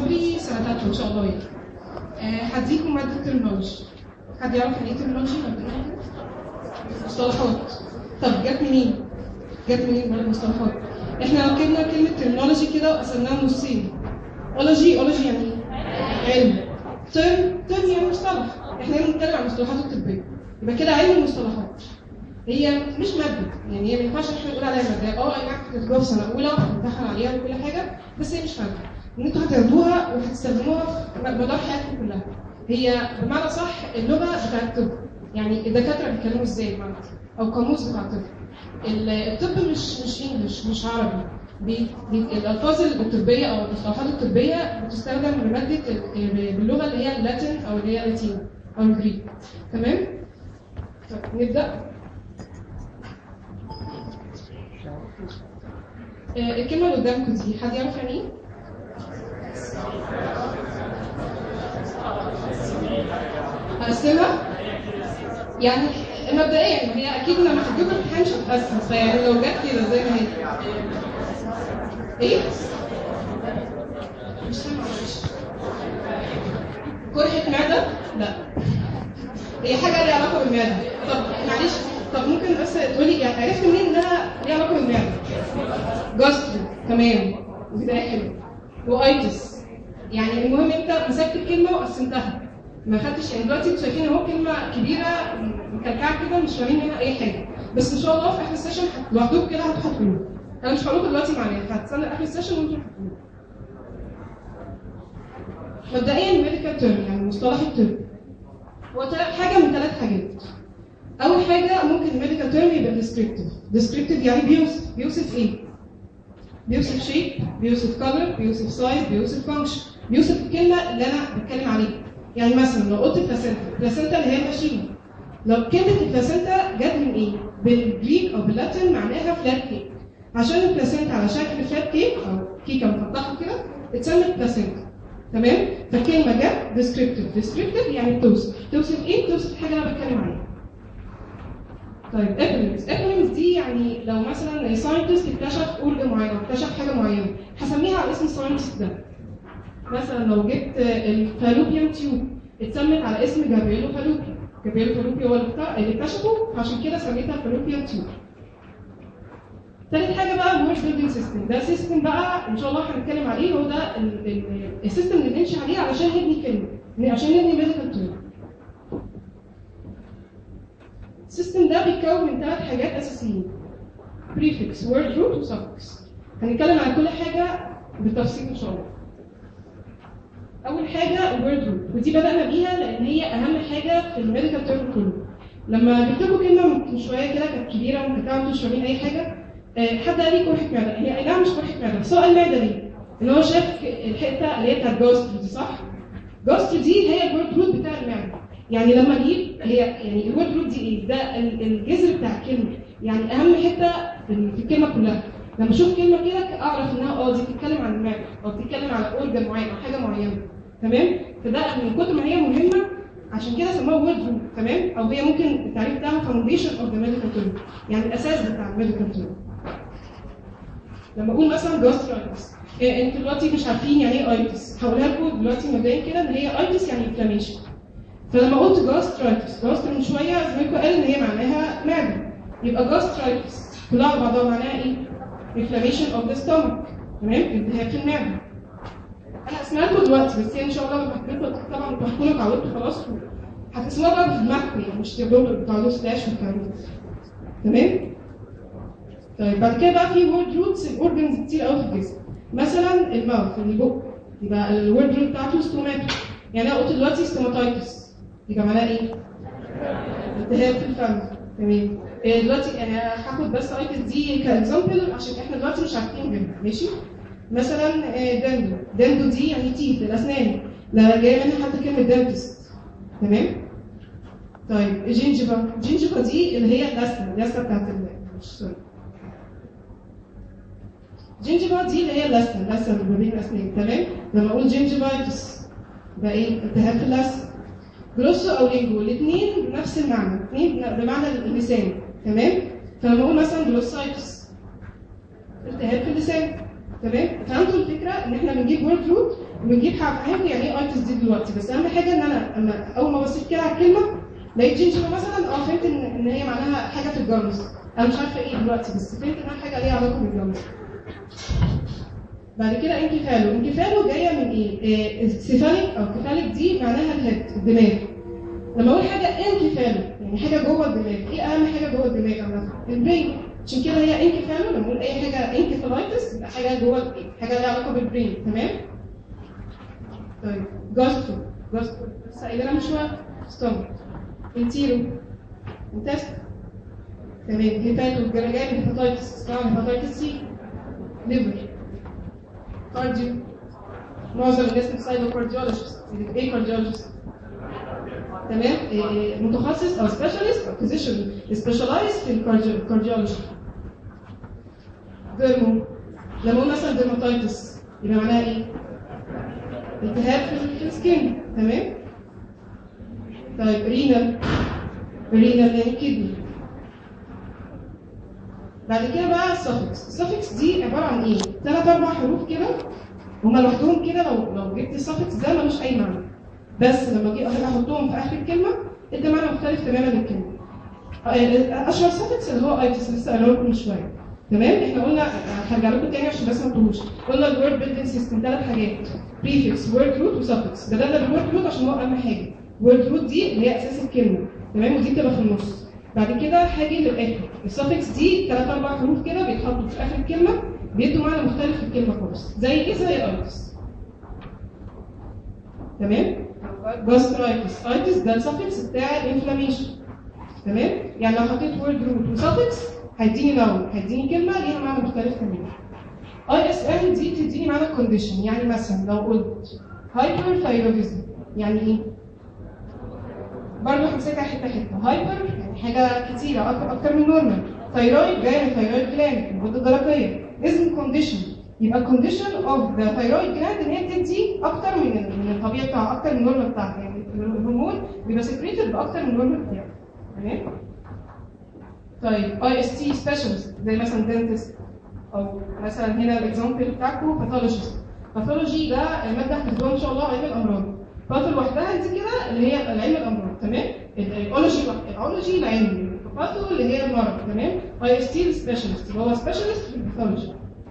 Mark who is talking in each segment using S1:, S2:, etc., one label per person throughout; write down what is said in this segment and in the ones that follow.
S1: صبري سنه ثالثه ان شاء الله يعني آه، هديكم ماده ترمينولوجي حد يعرف يعني ايه ترمينولوجي مصطلحات طب جت منين؟ جت منين بقى المصطلحات؟ احنا ركبنا كلمه ترمينولوجي كده وقسمناها نصين اولوجي اولوجي يعني ايه؟ علم ترم ترم يعني مصطلح احنا هنا بنتكلم عن المصطلحات الطبيه يبقى كده علم المصطلحات هي مش ماده يعني هي ما ينفعش احنا نقول عليها ماده اه اي نعم بتدخلوها في سنه اولى وهنمتحن عليها وكل حاجه بس هي مش ماده ان انتوا هتاخدوها وهتستخدموها في مدار حياتكم كلها هي بمعنى صح اللغه بتاعت الطب يعني الدكاتره بيتكلموا ازاي بمعنى او قاموس بتاع الطب ال- الطب مش مش انجلش مش عربي بي بي الالفاظ الطبيه او المصطلحات الطبيه بتستخدم بماده ال- باللغه اللي هي اللاتين او اللي هي لاتين او الجريك تمام؟ طيب نبدا آه، الكلمه اللي قدامكم دي حد يعرف يعني ايه؟ هقسمها يعني مبدئيا هي اكيد لما هتجيب الامتحان مش هتقسم فيعني لو جت كده زي ما هي ايه؟ مش سامعه معلش قرحة معدة؟ لا هي حاجة ليها علاقة بالمعدة طب معلش طب ممكن بس تقولي يعني عرفت منين انها ليها علاقة بالمعدة؟ جاسترو تمام بداية حلوة وايتس يعني المهم انت مسكت الكلمة وقسمتها ما خدتش يعني دلوقتي انتوا شايفين اهو كلمة كبيرة مكلكعة كده مش فاهمين منها أي حاجة بس إن شاء الله في آخر السيشن هت- لوحدكم كده هتحطوها أنا مش هقول لكم دلوقتي معناها فهتستنى آخر السيشن وأنتوا هتحطوها مبدئيا ميديكال تيرم يعني مصطلح الطب هو تل- حاجة من ثلاث حاجات أول حاجة ممكن الميديكال تيرم يبقى ديسكريبتيف ديسكريبتيف يعني بيوصف بيوصف إيه؟ بيوصف شيب بيوصف كلر بيوصف سايز بيوصف فانكشن بيوصف الكلمه اللي انا بتكلم عليها يعني مثلا لو قلت بلاسنتا بلاسنتا اللي هي الماشينه لو كلمه البلاسنتا جت من ايه بالجريك او باللاتين معناها فلات كيك عشان البلاسنتا على شكل فلات كيك او كيكه مفتحه كده اتسمت بلاسنتا تمام فالكلمه جت ديسكريبتيف ديسكريبتيف يعني بتوصف توصف ايه توصف الحاجه اللي انا بتكلم عليها طيب ابريمز ابريمز دي يعني لو مثلا ساينتست اكتشف اورجن معين او اكتشف حاجه معينه هسميها على اسم الساينتست ده مثلا لو جبت الفالوبيان تيوب اتسمت على اسم جابرييلو فالوبي جابرييلو فالوبي هو اللي اكت- اللي اكتشفه فعشان كده سميتها فالوبيان تيوب تالت حاجه بقى الورد بيلدينج سيستم ده سيستم بقى ان شاء الله هنتكلم عليه هو ده ال- ال- السيستم اللي بنمشي عليه علشان نبني كلمه عشان نبني ميديكال تيرم السيستم ده بيتكون من ثلاث حاجات اساسيين بريفكس وورد روت وسفكس هنتكلم عن كل حاجه بالتفصيل ان شاء الله اول حاجه الوورد روت ودي بدانا بيها لان هي اهم حاجه في الميديكال تيرم كله لما جبت لكم كلمه من شويه كده كانت كبيره ومكتبه انتوا مش فاهمين اي حاجه آه، حد قال لي قرحه معده هي اي نعم مش قرحه معده بس هو قال معده ليه؟ ان هو شاف الحته اللي هي بتاعت جاسترو دي صح؟ جاسترو دي هي الورد روت بتاع المعده يعني لما اجيب هي يعني الورد روت دي ايه؟ ده ال- الجذر بتاع الكلمه يعني اهم حته في في الكلمه كلها لما اشوف كلمه كده اعرف انها اه دي بتتكلم عن المعده او بتتكلم على اورجن معين او حاجه معينه تمام فده من كتر ما هي مهمه عشان كده سموها وورد روت تمام او هي ممكن التعريف بتاعها فاونديشن اوف ذا ميديكال تيرم يعني الاساس بتاع الميديكال تيرم لما اقول مثلا جاسترايتس إيه انتوا دلوقتي مش عارفين يعني ايه ايتس هقولها لكم دلوقتي مبدئيا كده ان هي ايتس يعني انفلاميشن فلما قلت جاسترايتس جاستر من شويه زميلكم قال ان هي معناها معده يبقى جاسترايتس كلها على بعضها معناها ايه؟ inflammation of the stomach تمام التهاب في المعده انا هسمعها لكم دلوقتي بس هي ان شاء الله لما احكي لكم طبعا انتوا هتكونوا اتعودتوا خلاص هتسمعوها بقى في دماغكم يعني مش تقدروا تقعدوا سلاش والكلام ده تمام؟ طيب بعد كده بقى في وورد روتس الاورجنز كتير قوي في الجسم مثلا الماوث البق يبقى الوورد روت بتاعته ستوماتو يعني انا قلت دلوقتي ستوماتايتس يبقى معناها ايه؟ التهاب في الفم تمام إيه دلوقتي انا هاخد بس ايتس دي كاكزامبل عشان احنا دلوقتي مش عارفين غيرها ماشي مثلا إيه، دندو دندو دي يعني تيث الاسنان لا جايه منها حتى كلمه دنتست تمام طيب جينجيفا جينجيفا دي اللي هي اللثه اللثه بتاعت ال- مش سوري جينجيفا دي اللي هي اللثه اللثه اللي ما بين الاسنان تمام لما اقول جينجيفايتس ده ايه التهاب في اللثه جلوسو او لينجو الاثنين بنفس المعنى الاثنين بمعنى اللسان تمام فلما اقول مثلا جلوسايتس التهاب في اللسان تمام فهمتوا الفكره ان احنا بنجيب وورد روت ونجيب هفهمكم يعني ايه ايتس دي دلوقتي بس اهم حاجه ان انا اما اول ما بصيت كده على الكلمه لقيت جينجر مثلا اه فهمت ان ان هي معناها حاجه في الجرز انا مش عارفه ايه دلوقتي بس فهمت انها حاجه ليها علاقه بالجرز بعد كده انكفالو انكفالو جايه من ايه؟ إيه سيفاليك او كفاليك دي معناها الهيد الدماغ لما اقول حاجه انكفالو يعني حاجه جوه الدماغ ايه اهم حاجه جوه الدماغ عامه؟ البرين عشان كده هي انكفالو لما اقول اي حاجه انكفالايتس يبقى حاجه جوه حاجه ليها علاقه بالبرين تمام؟ طيب جاسترو جاسترو لسه قايلينها من شويه ستومك انتيرو انتست تمام هيباتو جايه من هيباتايتس اسمها هيباتايتس سي ليفر كارديو معظم الناس بتسايبه كارديولوجيست ايه كارديولوجيست تمام إيه متخصص او سبيشالست او فيزيشن سبيشالايز في الكارديولوجي ديرمو لما اقول مثلا ديرماتايتس يبقى معناها ايه؟ التهاب في في السكين تمام طيب رينال رينال يعني كدني بعد كده بقى السفكس السفكس دي عباره عن ايه؟ ثلاث اربع حروف كده هما لوحدهم كده لو لو جبت السفكس ده ملوش اي معنى بس لما اجي احطهم في اخر الكلمه ادى معنى مختلف تماما للكلمه اشهر سفكس اللي هو ايتس لسه قايله لكم من شويه تمام احنا قلنا هرجع لكم تاني عشان بس ما تقولوش قلنا الورد بيلدنج سيستم ثلاث حاجات بريفكس وورد روت وسفكس بدانا بالورد روت عشان هو اهم حاجه وورد روت دي اللي هي اساس الكلمه تمام ودي بتبقى في النص بعد كده هاجي للاخر السفكس دي ثلاث اربع حروف كده بيتحطوا في اخر الكلمه بيدوا معنى مختلف في الكلمه خالص زي ايه زي ايتس تمام جاسترايتس ايتس ده السفكس بتاع الانفلاميشن تمام يعني لو حطيت وورد روت وسفكس هيديني نون هيديني كلمه ليها معنى مختلف تماما اي اس ام دي بتديني معنى كونديشن يعني مثلا لو قلت هايبر ثايرويدزم يعني ايه برضه همسكها حته حته هايبر يعني حاجه كتيره أك- اكتر من نورمال ثايرويد جايه من ثايرويد جلاند الغده الدرقيه اسم كونديشن يبقى كونديشن اوف ذا ثايرويد جلاند ان هي تدي اكتر من من الطبيعي بتاعها اكتر من النورمال بتاعها يعني الهرمون بيبقى سكريتد باكتر من النورمال بتاعه تمام طيب اي اس تي سبيشالست زي مثلا دنتست او مثلا هنا الاكزامبل بتاعكم باثولوجيست باثولوجي ده ماده هتاخدوها ان شاء الله علم الامراض باثو لوحدها دي كده اللي هي علم الامراض تمام الايكولوجي الايكولوجي العلمي باثو اللي هي المرض تمام اي اس تي سبيشالست اللي هو سبيشالست في الباثولوجي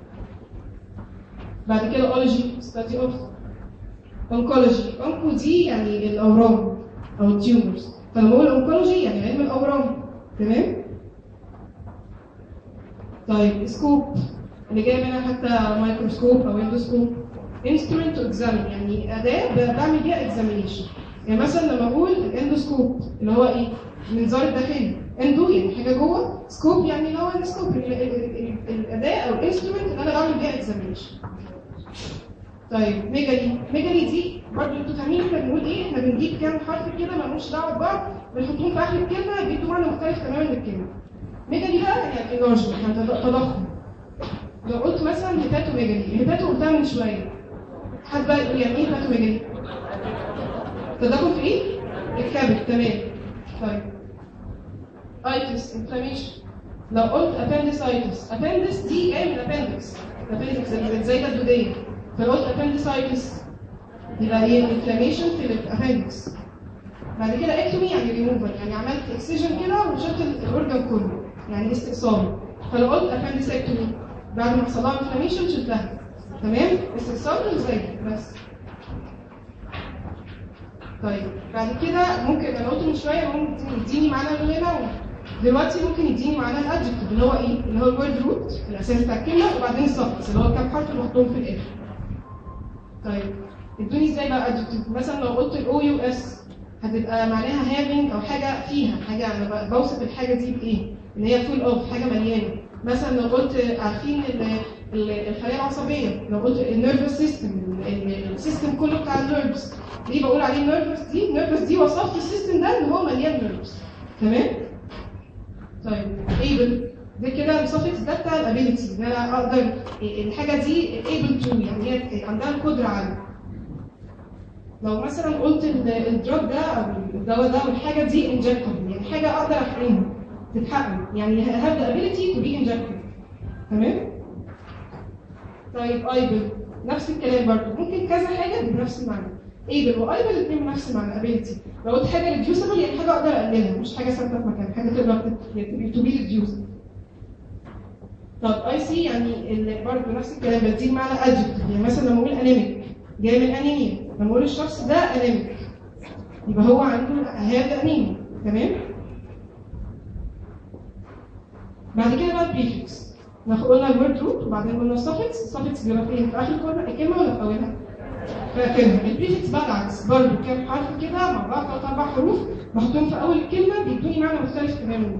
S1: بعد كده اولوجي ستادي اوف اونكولوجي اونكو دي يعني الاورام او التيومرز فلما بقول اونكولوجي يعني علم الاورام تمام طيب سكوب اللي جاي منها حتى مايكروسكوب او اندوسكوب انسترومنت تو اكزامين يعني اداه ب- بعمل بيها اكزامينيشن يعني مثلا لما اقول الاندوسكوب اللي هو ايه المنظار الداخلي اندو يعني حاجه جوه سكوب يعني اللي هو السكوب ال- ال- ال- الاداه او الانسترومنت اللي انا بعمل بيها اكزامينيشن طيب ميجالي ميجالي دي برضه انتوا فاهمين احنا بنقول ايه احنا بنجيب كام حرف كده مالهمش دعوه ببعض بنحطهم في اخر الكلمه بيدوا معنى مختلف تماما للكلمه ميجالي بقى يعني انرجي يعني تض- تضخم لو قلت مثلا هيباتو ميجالي هيباتو قلتها من شويه حد بقى يقول يعني ايه هيباتو ميجالي تضخم في ايه؟ الكبد تمام طيب ايتس انفلاميشن لو قلت appendicitis appendix دي جايه من appendix appendix زي- زي ده الدوديه فلو قلت appendicitis يبقى ايه inflammation في الابندكس بعد كده اكتومي يعني ريموفر يعني عملت اكسجن كده وشلت الاورجن كله يعني استئصال فلو قلت appendicectomy بعد ما حصل لها inflammation شلتها تمام استئصال زي بس طيب بعد كده ممكن انا قلت من شويه ممكن يديني معنى هنا دلوقتي ممكن يديني معنى الادجكتيف اللي هو ايه؟ اللي هو الورد روت الاساس بتاع الكلمه وبعدين السفكس اللي هو كام حرف اللي بحطهم في الاخر. طيب ادوني ازاي بقى adjective مثلا لو قلت الاو يو اس هتبقى معناها having او حاجه فيها حاجه انا ب- بوصف الحاجه دي بايه؟ ان هي فول اوف حاجه مليانه مثلا لو قلت عارفين ال- ال- الخلايا العصبيه لو قلت النيرفس سيستم السيستم كله بتاع النيرفز ليه بقول عليه النيرفس دي؟ النيرفس دي وصفت السيستم ده ان هو مليان نيرفز تمام؟ طيب able ده كده السفكس ده بتاع الابيلتي ان انا اقدر الحاجه دي able to يعني هي عندها القدره على لو مثلا قلت الدراج ده او الدواء ده والحاجه دي injectable يعني حاجه اقدر احقنها تتحقن يعني have the ability to be injected تمام طيب able نفس الكلام برضه ممكن كذا حاجه بنفس المعنى ايبل وايبل الاثنين بنفس المعنى ابيلتي لو قلت حاجه ريديوسبل يعني حاجه اقدر اقللها مش حاجه ثابته في مكان حاجه تقدر تو بي ريديوسبل طب اي سي يعني ال- برضه نفس الكلام بديه معنى ادجكتيف يعني مثلا لما اقول انيميك جاي من انيميا لما اقول الشخص ده انيميك يبقى هو عنده هذا انيميا تمام بعد كده بقى البريفكس ناخد قلنا الورد روت وبعدين قلنا السفكس السفكس بيبقى فين في اخر الكلمه الكلمه ولا في اولها؟ في اخرها البريفكس بقى العكس برضه كام حرف كده مع بعض ثلاث اربع حروف بحطهم في اول الكلمه بيدوني معنى مختلف تماما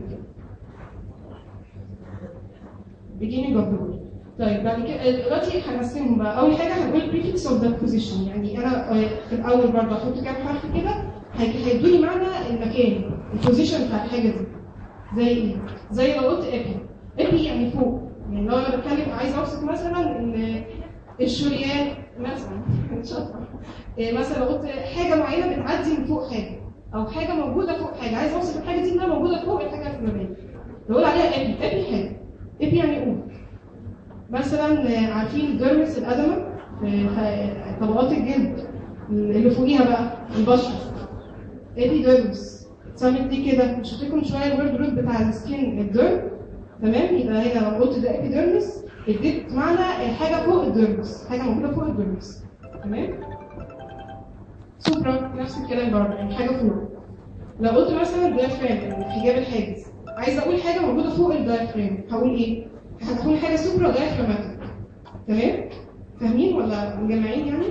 S1: beginning of the word طيب بعد كده دلوقتي هنقسمهم بقى اول حاجه هنقول prefix of the position يعني انا آه، في الاول برضه احط كام حرف كده هي- هيدوني معنى المكان البوزيشن بتاع الحاجه دي زي ايه؟ زي لو قلت ابي ابي يعني فوق يعني لو انا بتكلم عايز اوصف مثلا ان الشريان مثلا شاطرة. إيه مثلا لو قلت حاجه معينه بتعدي من فوق حاجه او حاجه موجوده فوق حاجه عايز اوصف الحاجه دي انها موجوده فوق الحاجه الفلانيه بقول عليها ابي ابي حاجه ابي يعني قوم مثلا آه، عارفين الديرمس الادمه في في طبقات الجلد اللي فوقيها بقى البشره ابيديرمس اتسمت دي كده مش قلت لكم شويه الورد روت بتاع السكين الديرم تمام يبقى هنا لو قلت ده ابيديرمس اديت معنى حاجه فوق الديرمس حاجه موجوده فوق الديرمس تمام سوبرا نفس الكلام برضه يعني حاجه فوق لو قلت مثلا دايفرام الحجاب الحاجز عايزه اقول حاجه موجوده فوق الدايفرام هقول ايه؟ هتكون حاجه سوبرا دايفراماتيك تمام؟ فاهمين ولا مجمعين يعني؟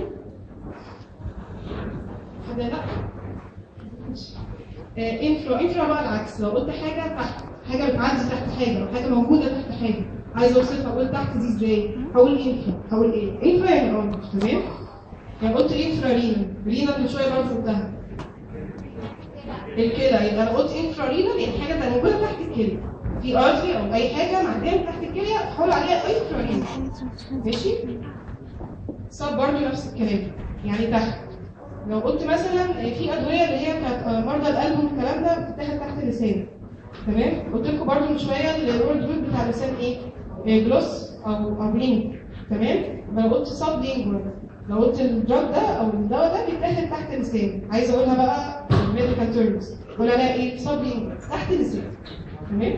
S1: حد لا؟ انفرا انفرا بقى العكس لو قلت حاجه تحت حاجه بتعدي تحت حاجه او حاجه موجوده تحت حاجه عايزه اوصفها اقول تحت دي ازاي؟ هقول انفرا هقول ايه؟ انفرا يعني اه تمام؟ يعني قلت انفرا رينا رينا من شويه برضه قلتها الكلى يبقى لو قلت انفرا رينا يعني حاجه تانية موجوده تحت الكلى في ارتري او اي حاجه معديه من تحت الكليه هقول عليها انفرا رينا ماشي؟ صاب برضه نفس الكلام يعني تحت لو قلت مثلا في ادويه اللي هي بتاعت مرضى القلب والكلام ده بتتاخد تحت اللسان تمام قلت لكم برضه من شويه الورد روت بتاع اللسان ايه إيه، جلوس او او لينج تمام يبقى لو قلت سب لينجوال لو قلت الدراج ده او الدواء ده بيتاخد تحت اللسان عايزه اقولها بقى ميديكال تيرمز اقول عليها ايه سب لينجوال تحت اللسان تمام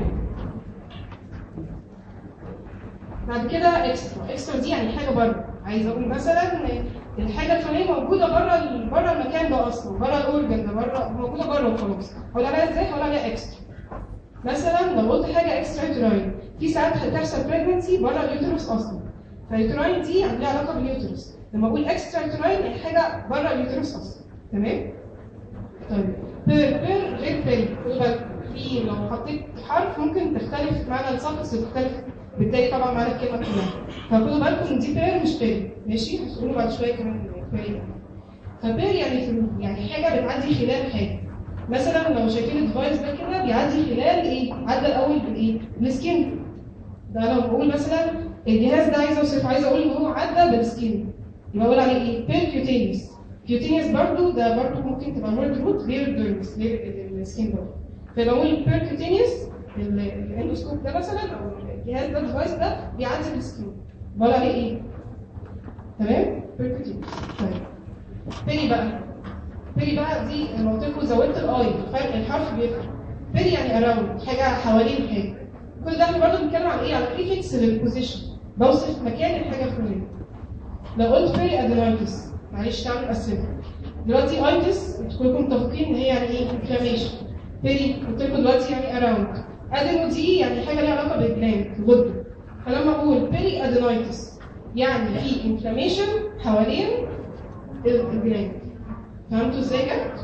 S1: بعد كده اكسترا اكسترا دي يعني حاجه بره عايزه اقول مثلا الحاجه الفلانيه موجوده بره ال- بره المكان ده اصلا بره الاورجن ده بره موجوده بره وخلاص هقول عليها ازاي هقول عليها اكسترا مثلا لو قلت حاجه اكسترا يوتراين في ساعات هتحصل بريجنسي بره اليوترس اصلا فاليوتراين دي يعني ليها علاقه باليوترس لما اقول اكسترا يوتراين يعني حاجه بره اليوترس اصلا تمام طيب بير بير غير بير خدوا بالكم في لو حطيت حرف ممكن تختلف معنى السفكس وتختلف بالتالي طبعا معنى الكلمه كلها فخدوا بالكم ان دي بير مش بير ماشي هتقولوا بعد شويه كمان بير فبير يعني ثرو يعني حاجه بتعدي خلال حاجه مثلا لو شايفين الديفايس ده كده بيعدي خلال ايه؟ عدى الاول بالايه؟ بالسكين ده لو بقول مثلا الجهاز ده عايز اوصف عايز اقول ان هو عدى بالسكين يبقى اقول عليه ايه؟ بيركيوتينيوس كيوتينيوس برضو ده برضو ممكن تبقى وورد روت غير الديرمس غير السكين برضو فبقول بيركيوتينيوس الاندوسكوب ده مثلا او الجهاز ده الديفايس ده بيعدي بالسكين بقول عليه ايه؟ تمام؟ بيركيوتينيوس طيب بيري بقى بيري بقى دي لما قلت لكم زودت الاي فرق الحرف بيفرق بيري يعني اراوند حاجه حوالين حاجه كل ده احنا برضه بنتكلم عن ايه؟ على بريفكس للبوزيشن بوصف مكان الحاجه الفلانيه لو قلت بيري ادينايتس معلش تعالوا نقسمها دلوقتي ايتس انتوا كلكم متفقين ان هي يعني ايه؟ انفلاميشن بيري قلت لكم دلوقتي يعني اراوند ادينو دي يعني حاجه ليها علاقه بالجلاند الغده فلما اقول بيري ادينايتس يعني في انفلاميشن حوالين الجلاند فهمتوا ازاي جت؟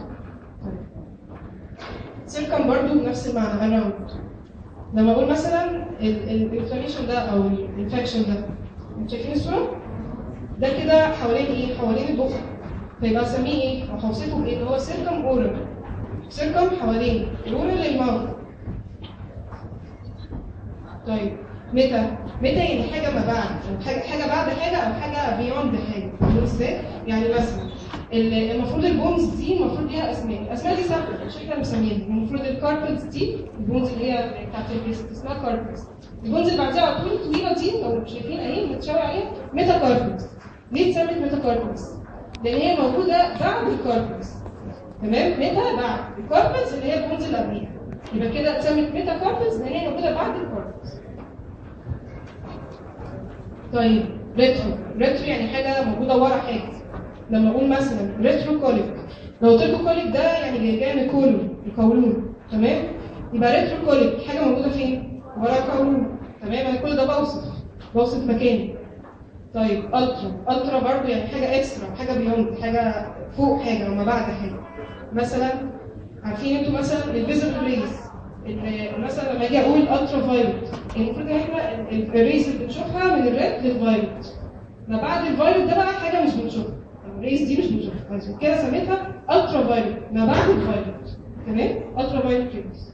S1: سيركم برضو بنفس المعنى اراوند لما اقول مثلا الانفلاميشن ده او الانفكشن ده انتوا شايفين الصوره؟ ده كده حوالين ايه؟ حوالين البق فيبقى اسميه ايه؟ او هوصفه بايه؟ اللي هو سيركم اورال سيركم حوالين الاورال للماوث طيب متى؟ متى يعني حاجه ما بعد أو حاجه حاجه بعد حاجه او حاجه بيوند حاجه فاهمين ازاي؟ يعني مثلا ال- المفروض البونز دي المفروض ليها اسماء، الاسماء دي ثابته مش احنا مسمينها، المفروض الكاربلز دي البونز اللي هي بتاعت الجسم اسمها كاربلز. البونز اللي بعديها على طول الطويله دي لو شايفين اهي متشاور عليها ميتا كاربلز. ليه اتسمت ميتا كاربلز؟ لان هي موجوده بعد الكاربلز تمام ميتا بعد الكاربلز اللي هي البونز اللي قبليها يبقى كده اتسمت ميتا كاربلز لان هي موجوده بعد الكاربلز طيب ريترو ريترو يعني حاجه موجوده ورا حاجه لما اقول مثلا ريترو كوليك لو قلت لكم كوليك ده يعني جاي من كولون القولون تمام يبقى ريترو كوليك حاجه موجوده فين ورا القولون تمام انا كل ده بوصف بوصف مكاني طيب الترا الترا برضو يعني حاجه اكسترا حاجه بيوند حاجه فوق حاجه وما بعد حاجه مثلا عارفين انتوا مثلا الفيزبل ريز مثلا لما اجي اقول الترا فايلوت المفروض ان احنا الريز اللي بنشوفها من الريد للفايلوت ما بعد الفايلوت ده بقى حاجه مش بنشوفها الريز دي مش بنشوفها عشان كده سميتها الترا فايلوت ما بعد الفايلوت تمام الترا فايلوت ريز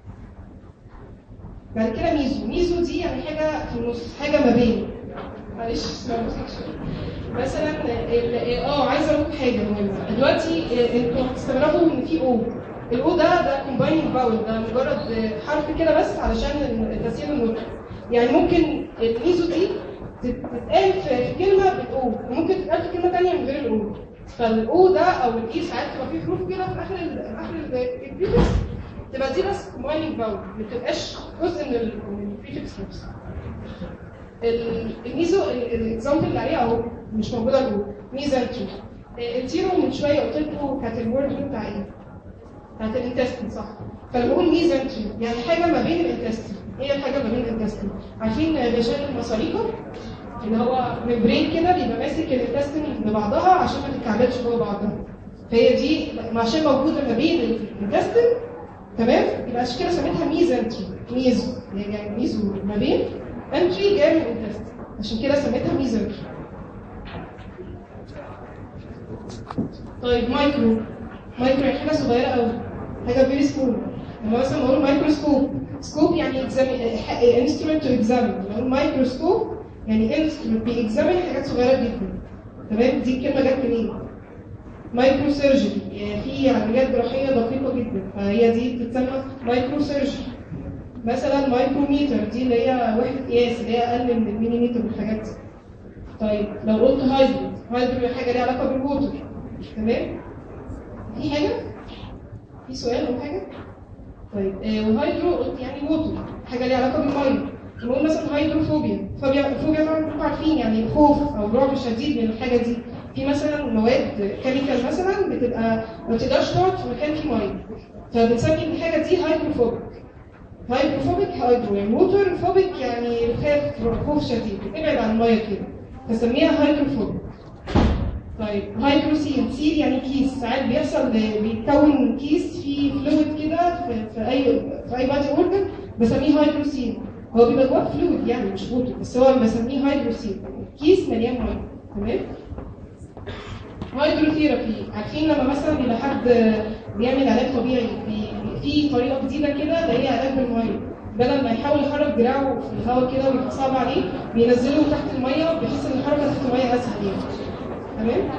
S1: بعد كده ميزو ميزو دي يعني حاجه في النص حاجه ما بين معلش اسمها مثلا ال- اه عايزه اقول لكم حاجه مهمه دلوقتي آه، انتوا هتستغربوا ان في او الاو ده ده كومبايننج باول ده مجرد آه، حرف كده بس علشان تسهيل النطق يعني ممكن الميزو دي تت- تتقال في في كلمه بالاو وممكن تتقال في كلمه ثانيه من غير الاو فالاو ده او الاي ساعات تبقى فيه حروف كده في اخر ال- في اخر البريفكس تبقى دي بس كومبايننج باول ما بتبقاش جزء من ال- من البريفكس نفسه ال- الميزو الاكزامبل اللي عليها اهو مش موجوده جوه ميزانتري التيرو من شويه قلت لكم كانت الورد بتاع ايه؟ بتاعت الانتستين صح فلما بقول ميزانتري يعني حاجه ما بين الانتستين ايه الحاجه ما بين الانتستين؟ عارفين غشاء المصاريكه اللي هو ممبرين كده بيبقى ماسك الانتستين ببعضها عشان ما تتكعبلش جوه بعضها فهي دي عشان موجوده ما بين الانتستين تمام يبقى عشان كده سميتها ميزانتري ميزو يعني ميزو ما بين انتري جاي من الانتست عشان كده سميتها ميزانتري طيب مايكرو مايكرو يعني حاجه صغيره قوي حاجه فيري سمول لما مثلا بقول مايكروسكوب سكوب يعني انسترومنت تو اكزامين لما اقول مايكروسكوب يعني انسترومنت بيكزامين حاجات صغيره جدا تمام دي الكلمه جت منين؟ مايكرو سيرجري يعني في عمليات جراحيه دقيقه جدا فهي دي بتتسمى مايكرو سيرجري مثلا مايكروميتر دي اللي هي وحده قياس اللي هي اقل من المليمتر والحاجات دي طيب لو قلت هايدرو هايدرو حاجه ليها علاقه بالووتر تمام في حاجه في سؤال او حاجه طيب آه وهايدرو قلت يعني ووتر حاجه ليها علاقه بالميه نقول مثلا هايدروفوبيا فوبيا فوبيا طبعا انتوا عارفين يعني خوف او رعب شديد من الحاجه دي في مثلا مواد كيميكال مثلا بتبقى ما تقدرش تقعد في مكان فيه ميه فبنسمي الحاجه دي هايدروفوبيك هايدروفوبيك هايدرو يعني ووتر فوبيك يعني خاف خوف شديد ابعد عن الميه كده فسميها هايدروفوبيك طيب هايدروسيل سيل يعني كيس ساعات بيحصل بيتكون كيس فيه فلويد كده في, في اي في اي بادي اورجن بسميه هايدروسيل هو بيبقى جواه فلويد يعني مش ووتر بس هو بسميه هايدروسيل كيس مليان ميه تمام هايدروثيرابي عارفين لما مثلا بيبقى حد بيعمل علاج طبيعي بي- في طريقه جديده كده اللي هي علاج بالميه بدل ما يحاول يحرك دراعه في الهواء كده ويبقى صعب عليه بينزله تحت الميه بحيث ان الحركه تحت الميه اسهل يعني تمام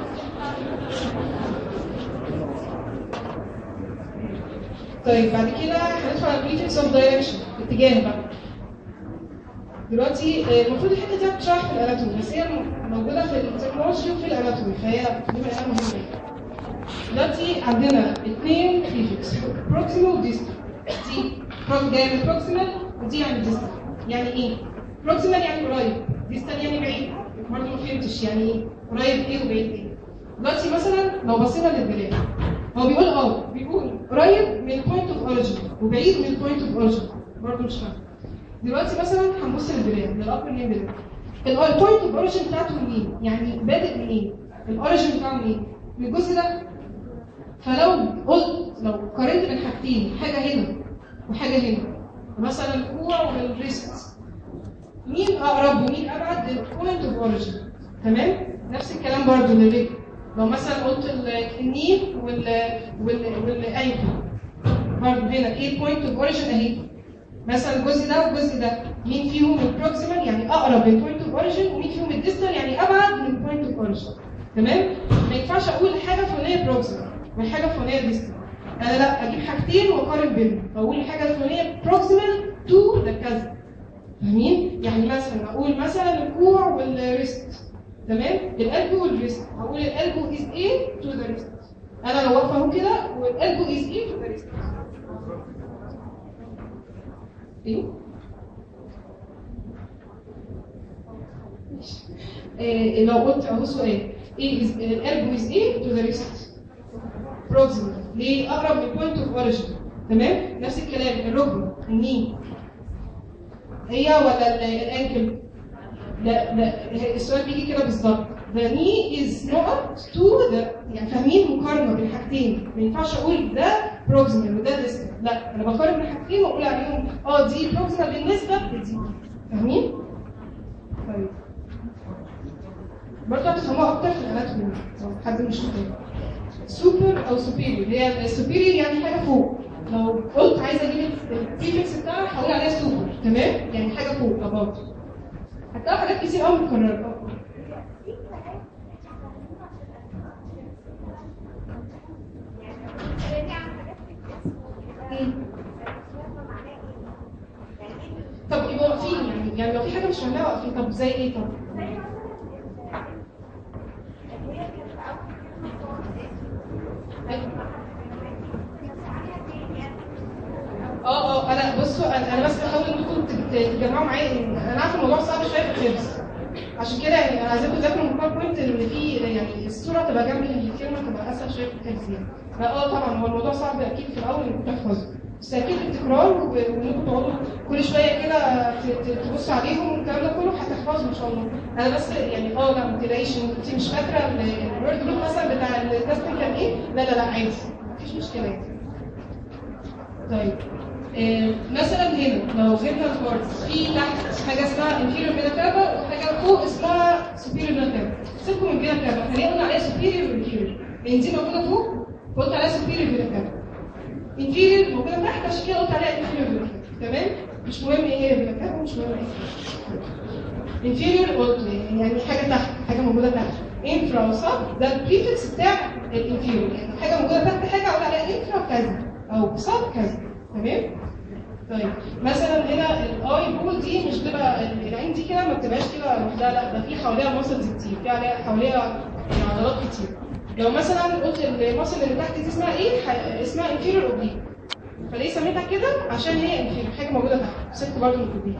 S1: طيب بعد كده هندخل على البريفكس اوف دايركشن اتجاه بقى دلوقتي آه، المفروض الحته دي بتشرح في الاناتومي بس هي موجوده في التكنولوجي وفي الاناتومي فهي دي من اهم مهمه دلوقتي عندنا اثنين بريفكس بروكسيمال وديستال دي بروك جايه من بروكسيمال ودي يعني ديستال يعني ايه؟ بروكسيمال يعني قريب ديستال يعني بعيد برضه ما فهمتش يعني ايه قريب ايه وبعيد ايه دلوقتي مثلا لو بصينا للبلاد هو بيقول اه بيقول قريب من البوينت اوف اوريجن وبعيد من البوينت اوف اوريجن برضه مش فاهم دلوقتي مثلا هنبص للبلاد للابر نيم بلاد البوينت اوف اوريجن بتاعته منين؟ يعني بادئ منين؟ الاوريجن بتاعه منين؟ من الجزء ده فلو قلت لو قارنت بين حاجتين حاجه هنا وحاجه هنا مثلا الكوع والريست مين اقرب ومين ابعد للبوينت اوف اوريجن تمام نفس الكلام برضو للرجل لو مثلا قلت ال- النيل وال وال والانكل برضو هنا ايه البوينت اوف اوريجن اهي مثلا الجزء ده والجزء ده مين فيهم البروكسيمال يعني اقرب للبوينت اوف اوريجن ومين فيهم الديستال يعني ابعد من البوينت اوف اوريجن تمام ما ينفعش اقول حاجه فلانيه بروكسيمال والحاجه الفلانيه ديستال انا لا اجيب حاجتين واقارن بينهم فاقول الحاجه الفلانيه بروكسيمال تو ده كذا فاهمين يعني مثلا اقول مثلا الكوع والريست تمام الالبو والريست هقول الالبو از ايه تو ذا ريست انا لو واقفه اهو كده والالبو از ايه تو ذا ريست ايه ماشي. إيه لو قلت اهو سؤال ايه is الالبو از ايه تو ذا ريست proximal ليه اقرب من بوينت اوف اوريجن تمام نفس الكلام الركبه الني هي ولا ال- الانكل لا لا السؤال بيجي كده بالظبط the knee is not to the يعني فاهمين مقارنه بين حاجتين ما ينفعش اقول ده proximal وده distal لا انا بقارن بين حاجتين واقول عليهم اه دي proximal بالنسبه لدي فاهمين؟ طيب برضه هتفهموها اكتر في الاناتومي لو حد مش فاهم سوبر او سوبيريور هي السوبيريور يعني حاجه فوق لو قلت عايزه اجيب البريفكس بتاعها هقول عليها سوبر تمام يعني حاجه فوق اباوت هتلاقي حاجات كتير قوي متكرره طب يبقوا واقفين يعني يعني لو في حاجه مش فاهماها واقفين طب زي ايه طب؟ اه اه انا بصوا انا انا بس بحاول انكم تجمعوا معايا إن انا عارفه الموضوع صعب شويه في الحفظ عشان كده يعني انا عايزاكم تذاكروا من بوينت ان في يعني الصوره تبقى جنب الكلمه تبقى اسهل شويه في الحفظ يعني اه طبعا هو الموضوع صعب اكيد في الاول انكم تحفظوا بس اكيد التكرار و- وانكم تقعدوا كل شويه كده ت- ت- تبصوا عليهم والكلام ده كله هتحفظوا ان شاء الله انا بس يعني اه لا ما تقلقيش انت مش فاكره الورد جروب مثلا بتاع التستنج كان ايه لا لا لا عادي مفيش مشكله يعني طيب آه، مثلا هنا لو جبنا الكارد في تحت حاجه اسمها inferior vena cava وحاجه فوق اسمها superior vena cava سيبكم من vena cava احنا ليه قلنا عليها superior و inferior لان دي موجوده فوق فقلت عليها superior vena cava inferior موجوده تحت عشان كده قلت عليها inferior vena cava تمام مش مهم ايه هي vena cava مش مهم ايه inferior قلت يعني حاجه تحت حاجه موجوده تحت infra وسب ده البريفكس بتاع الانفيريور يعني حاجه موجوده تحت حاجه اقول عليها infra كذا او سب كذا تمام طيب مثلا هنا الاي بول دي مش بتبقى العين دي كده ما بتبقاش كده لوحدها لا ده في حواليها ماسلز كتير في عليها حواليها عضلات كتير لو مثلا قلت الماسل اللي تحت دي اسمها ايه ح- اسمها انفيريور اوبليك فليه سميتها كده عشان هي انفيريور حاجه موجوده تحت سبت برضه من الاوبليك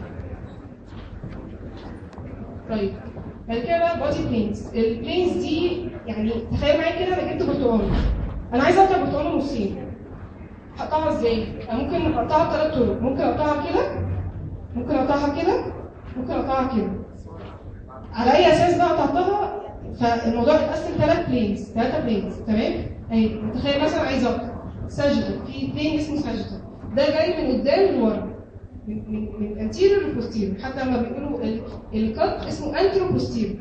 S1: طيب بعد كده بقى بادي بلينز البلينز دي يعني تخيل معايا كده انا جبت برتقاله انا عايزه اقطع البرتقاله نصين هقطعها ازاي؟ أنا ممكن اقطعها بثلاث طرق، ممكن اقطعها كده ممكن اقطعها كده ممكن اقطعها كده. على اي اساس بقى قطعتها فالموضوع اتقسم ثلاث بلينز، ثلاثة بلينز تمام؟ اهي تخيل مثلا عايز اقطع ساجيتال في بلين اسمه ساجيتال ده جاي من قدام لورا من من من انتيريور لبوستيريور حتى لما بيقولوا ال- الكات اسمه انترو بوستيريور